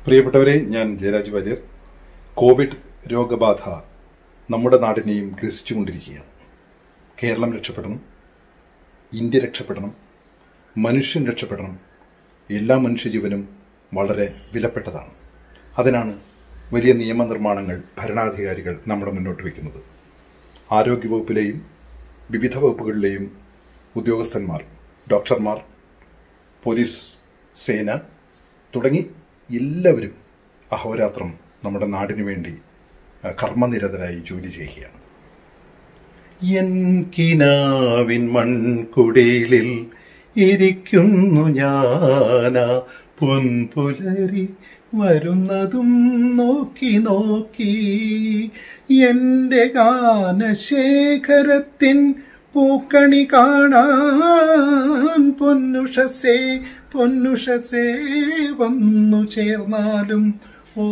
പ്രിയപ്പെട്ടവരെ ഞാൻ ജയരാജ് വാര്യർ കോവിഡ് രോഗബാധ നമ്മുടെ നാടിനെയും ഗ്രസിച്ചുകൊണ്ടിരിക്കുകയാണ് കേരളം രക്ഷപ്പെടണം ഇന്ത്യ രക്ഷപ്പെടണം മനുഷ്യൻ രക്ഷപ്പെടണം എല്ലാ മനുഷ്യജീവനും വളരെ വിലപ്പെട്ടതാണ് അതിനാണ് വലിയ നിയമനിർമ്മാണങ്ങൾ ഭരണാധികാരികൾ നമ്മുടെ മുന്നോട്ട് വയ്ക്കുന്നത് ആരോഗ്യവകുപ്പിലെയും വിവിധ വകുപ്പുകളിലെയും ഉദ്യോഗസ്ഥന്മാർ ഡോക്ടർമാർ പോലീസ് സേന തുടങ്ങി എല്ലാവരും അഹോരാത്രം നമ്മുടെ നാടിനു വേണ്ടി ആ, കർമ്മനിരതരായി ജോലി ചെയ്യുകയാണ് എൻ കിനാവിൻ മൺകുടയിലിൽ ഇരിക്കുന്നു ഞാനാ പൊൻപുലരി വരുന്നതും നോക്കി നോക്കി എന്റെ ഗാനശേഖരത്തിൻ പൂക്കണി കാണാൻ പൊന്നുഷസേ പൊന്നുഷസേ വന്നു ചേർന്നാലും ഓ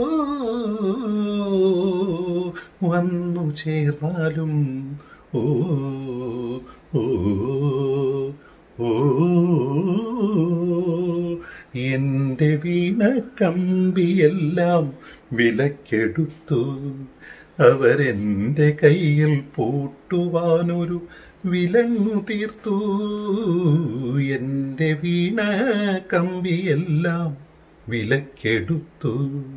വന്നു ചേർന്നാലും ഓ ഓ ഓ എന്റെ വീണ കമ്പിയെല്ലാം വിലക്കെടുത്തു അവരെന്റെ കയ്യിൽ പൂട്ടുവാനൊരു വിലങ്ങു തീർത്തു എന്റെ വീണ കമ്പിയെല്ലാം വിലക്കെടുത്തു